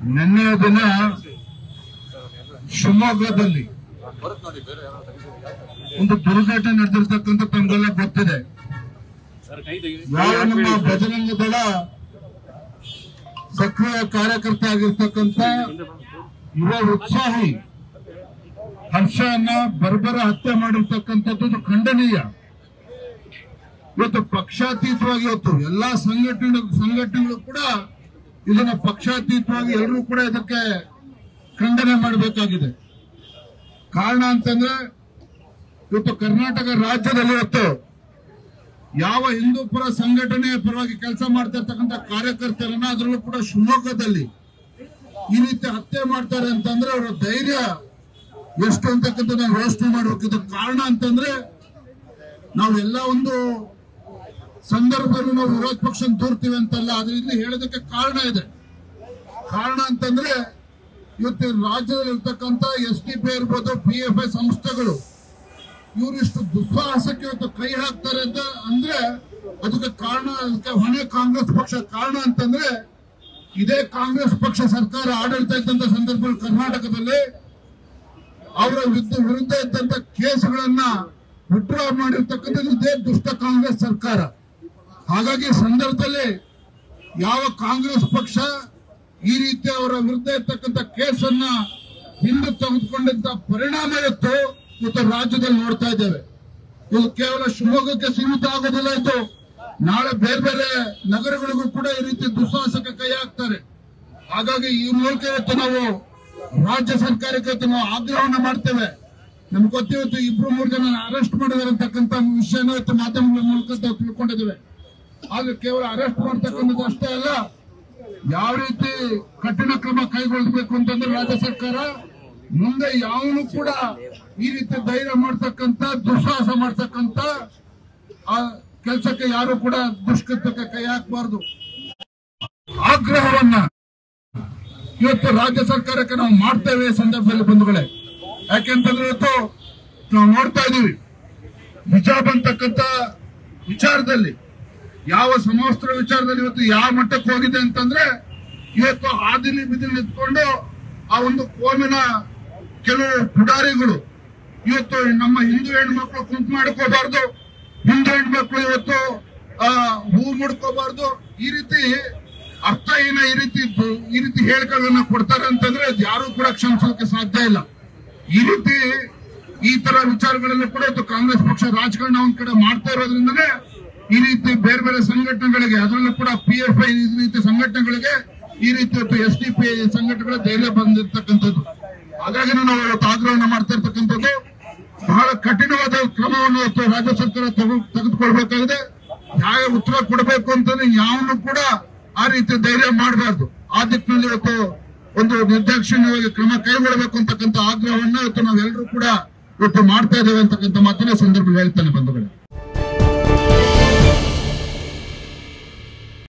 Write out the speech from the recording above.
ನಿನ್ನೆಯ ದಿನ ಶಿವಮೊಗ್ಗದಲ್ಲಿ ಒಂದು ದುರ್ಘಟನೆ ನಡೆದಿರ್ತಕ್ಕಂಥ ತಮಗೆಲ್ಲ ಗೊತ್ತಿದೆ ಯಾವ ನಮ್ಮ ಬಜರಂಗ ದಳ ಸಕ್ರಿಯ ಕಾರ್ಯಕರ್ತ ಆಗಿರ್ತಕ್ಕಂಥ ಯುವ ಉತ್ಸಾಹಿ ಹರ್ಷನ ಬರ್ಬರ ಹತ್ಯೆ ಮಾಡಿರ್ತಕ್ಕಂಥದ್ದು ಇದು ಖಂಡನೀಯ ಇವತ್ತು ಪಕ್ಷಾತೀತವಾಗಿ ಇವತ್ತು ಎಲ್ಲಾ ಸಂಘಟನೆ ಸಂಘಟನೆಗಳು ಕೂಡ ಇದನ್ನ ಪಕ್ಷಾತೀತವಾಗಿ ಎಲ್ಲರೂ ಕೂಡ ಇದಕ್ಕೆ ಖಂಡನೆ ಮಾಡಬೇಕಾಗಿದೆ ಕಾರಣ ಅಂತಂದ್ರೆ ಇವತ್ತು ಕರ್ನಾಟಕ ರಾಜ್ಯದಲ್ಲಿ ಇವತ್ತು ಯಾವ ಹಿಂದೂ ಪರ ಸಂಘಟನೆಯ ಪರವಾಗಿ ಕೆಲಸ ಮಾಡ್ತಾ ಇರ್ತಕ್ಕಂಥ ಕಾರ್ಯಕರ್ತರನ್ನ ಅದರಲ್ಲೂ ಕೂಡ ಶಿವಮೊಗ್ಗದಲ್ಲಿ ಈ ರೀತಿ ಹತ್ಯೆ ಮಾಡ್ತಾರೆ ಅಂತಂದ್ರೆ ಅವರ ಧೈರ್ಯ ಎಷ್ಟು ಅಂತಕ್ಕಂಥ ನಾವು ಯೋಚನೆ ಮಾಡ್ಬೇಕು ಇದಕ್ಕೆ ಕಾರಣ ಅಂತಂದ್ರೆ ನಾವೆಲ್ಲ ಒಂದು ಸಂದರ್ಭದಲ್ಲಿ ನಾವು ವಿರೋಧ ಪಕ್ಷ ದೂರ್ತೀವಿ ಅಂತಲ್ಲ ಅದರಿಂದ ಹೇಳೋದಕ್ಕೆ ಕಾರಣ ಇದೆ ಕಾರಣ ಅಂತಂದ್ರೆ ಇವತ್ತು ರಾಜ್ಯದಲ್ಲಿ ಇರ್ತಕ್ಕಂಥ ಎಸ್ ಟಿ ಪಿ ಇರ್ಬೋದು ಪಿ ಎಫ್ ಐ ಸಂಸ್ಥೆಗಳು ಇವರಿಷ್ಟು ದುಸ್ಸಾಹಸಕ್ಕೆ ಇವತ್ತು ಕೈ ಹಾಕ್ತಾರೆ ಅಂತ ಅಂದ್ರೆ ಅದಕ್ಕೆ ಕಾರಣ ಅದಕ್ಕೆ ಹೊಣೆ ಕಾಂಗ್ರೆಸ್ ಪಕ್ಷ ಕಾರಣ ಅಂತಂದ್ರೆ ಇದೇ ಕಾಂಗ್ರೆಸ್ ಪಕ್ಷ ಸರ್ಕಾರ ಆಡಳಿತ ಇದ್ದಂತ ಸಂದರ್ಭದಲ್ಲಿ ಕರ್ನಾಟಕದಲ್ಲಿ ಅವರ ವಿರುದ್ಧ ವಿರುದ್ಧ ಇದ್ದಂತ ಕೇಸ್ಗಳನ್ನ ವಿಡ್ರಾ ಮಾಡಿರ್ತಕ್ಕಂಥದ್ದು ಇದೇ ದುಷ್ಟ ಕಾಂಗ್ರೆಸ್ ಸರ್ಕಾರ ಹಾಗಾಗಿ ಈ ಸಂದರ್ಭದಲ್ಲಿ ಯಾವ ಕಾಂಗ್ರೆಸ್ ಪಕ್ಷ ಈ ರೀತಿ ಅವರ ವಿರುದ್ಧ ಇರ್ತಕ್ಕಂಥ ಕೇಸನ್ನ ಹಿಂದೆ ತೆಗೆದುಕೊಂಡಂತ ಪರಿಣಾಮ ಇವತ್ತು ಇವತ್ತು ರಾಜ್ಯದಲ್ಲಿ ನೋಡ್ತಾ ಇದ್ದೇವೆ ಇದು ಕೇವಲ ಶಿವಮೊಗ್ಗಕ್ಕೆ ಸೀಮಿತ ಆಗೋದಿಲ್ಲ ಇದು ನಾಳೆ ಬೇರೆ ಬೇರೆ ನಗರಗಳಿಗೂ ಕೂಡ ಈ ರೀತಿ ದುಸ್ಸಾಹಸಕ್ಕೆ ಕೈ ಹಾಕ್ತಾರೆ ಹಾಗಾಗಿ ಈ ಮೂಲಕ ಇವತ್ತು ನಾವು ರಾಜ್ಯ ಸರ್ಕಾರಕ್ಕೆ ಇವತ್ತು ನಾವು ಆಗ್ರಹವನ್ನ ಮಾಡ್ತೇವೆ ನಮ್ಗೆ ಗೊತ್ತಿವತ್ತು ಇಬ್ರು ಮೂರು ಜನ ಅರೆಸ್ಟ್ ಮಾಡಿದಾರೆ ಅಂತಕ್ಕಂಥ ವಿಷಯನ ಇವತ್ತು ಮಾಧ್ಯಮಗಳ ಮೂಲಕ ನಾವು ತಿಳ್ಕೊಂಡಿದ್ದೇವೆ ಆದ್ರೆ ಕೇವಲ ಅರೆಸ್ಟ್ ಮಾಡ್ತಕ್ಕಂಥದ್ದು ಅಷ್ಟೇ ಅಲ್ಲ ಯಾವ ರೀತಿ ಕಠಿಣ ಕ್ರಮ ಕೈಗೊಳ್ಳಬೇಕು ಅಂತಂದ್ರೆ ರಾಜ್ಯ ಸರ್ಕಾರ ಮುಂದೆ ಯಾವನು ಕೂಡ ಈ ರೀತಿ ಧೈರ್ಯ ಮಾಡ್ತಕ್ಕಂಥ ದುಸ್ಸಾಹಸ ಮಾಡ್ತಕ್ಕಂಥ ಆ ಕೆಲಸಕ್ಕೆ ಯಾರು ಕೂಡ ದುಷ್ಕೃತ್ಯಕ್ಕೆ ಕೈ ಹಾಕಬಾರ್ದು ಆಗ್ರಹವನ್ನ ಇವತ್ತು ರಾಜ್ಯ ಸರ್ಕಾರಕ್ಕೆ ನಾವು ಮಾಡ್ತೇವೆ ಈ ಸಂದರ್ಭದಲ್ಲಿ ಬಂಧುಗಳೇ ಯಾಕೆಂತಂದ್ರೆ ಇವತ್ತು ನಾವು ನೋಡ್ತಾ ಇದೀವಿ ಹಿಜಾಬ್ ಅಂತಕ್ಕಂಥ ವಿಚಾರದಲ್ಲಿ ಯಾವ ಸಮವಸ್ತ್ರ ವಿಚಾರದಲ್ಲಿ ಇವತ್ತು ಯಾವ ಮಟ್ಟಕ್ಕೆ ಹೋಗಿದೆ ಅಂತಂದ್ರೆ ಇವತ್ತು ಆದಿಲಿ ಬಿದಿಲಿ ನಿಂತ್ಕೊಂಡು ಆ ಒಂದು ಕೋಮಿನ ಕೆಲವು ಪುಡಾರಿಗಳು ಇವತ್ತು ನಮ್ಮ ಹಿಂದೂ ಹೆಣ್ಮಕ್ಳು ಕುಂಕು ಮಾಡ್ಕೋಬಾರ್ದು ಹಿಂದೂ ಹೆಣ್ಮಕ್ಳು ಇವತ್ತು ಆ, ಹೂ ಮುಡ್ಕೋಬಾರ್ದು ಈ ರೀತಿ ಅರ್ಥಹೀನ ಈ ರೀತಿ ಬ- ಈ ರೀತಿ ಹೇಳಿಕೆಗಳನ್ನ ಕೊಡ್ತಾರೆ ಅಂತಂದ್ರೆ ಅದು ಯಾರು ಕೂಡ ಕ್ಷಮಿಸೋಕೆ ಸಾಧ್ಯ ಇಲ್ಲ ಈ ರೀತಿ ಈ ತರ ವಿಚಾರಗಳೆಲ್ಲ ಕೂಡ ಇವತ್ತು ಕಾಂಗ್ರೆಸ್ ಪಕ್ಷ ರಾಜಕಾರಣ ಒಂದ್ ಕಡೆ ಮಾಡ್ತಾ ಇರೋದ್ರಿಂದನೇ ಈ ರೀತಿ ಬೇರೆ ಬೇರೆ ಸಂಘಟನೆಗಳಿಗೆ ಅದರಲ್ಲೂ ಕೂಡ ಪಿ ಎಫ್ ಐ ಈ ರೀತಿ ಸಂಘಟನೆಗಳಿಗೆ ಈ ರೀತಿ ಇವತ್ತು ಎಸ್ ಡಿ ಪಿ ಸಂಘಟನೆಗಳ ಧೈರ್ಯ ಬಂದಿರ್ತಕ್ಕಂಥದ್ದು ಹಾಗಾಗಿ ನಾವು ಇವತ್ತು ಆಗ್ರಹವನ್ನು ಮಾಡ್ತಾ ಇರ್ತಕ್ಕಂಥದ್ದು ಬಹಳ ಕಠಿಣವಾದ ಕ್ರಮವನ್ನು ಇವತ್ತು ರಾಜ್ಯ ಸರ್ಕಾರ ತೆಗೆ- ತೆಗೆದುಕೊಳ್ಬೇಕಾಗಿದೆ ಯಾವ ಉತ್ತರ ಕೊಡಬೇಕು ಅಂತಂದ್ರೆ ಯಾವನು ಕೂಡ ಆ ರೀತಿ ಧೈರ್ಯ ಮಾಡಬಾರ್ದು ಆ ದಿಕ್ಕಿನಲ್ಲಿ ಇವತ್ತು ಒಂದು ನಿರ್ದಾಕ್ಷಿಣ್ಯವಾಗಿ ಕ್ರಮ ಕೈಗೊಳ್ಳಬೇಕು ಅಂತಕ್ಕಂಥ ಆಗ್ರಹವನ್ನ ಇವತ್ತು ನಾವೆಲ್ಲರೂ ಕೂಡ ಇವತ್ತು ಮಾಡ್ತಾ ಇದ್ದೇವೆ ಅಂತಕ್ಕಂಥ ಮಾತನ್ನ ಈ ಸಂದರ್ಭದಲ್ಲಿ ಹೇಳ್ತಾನೆ ಬಂಧುಗಳೇ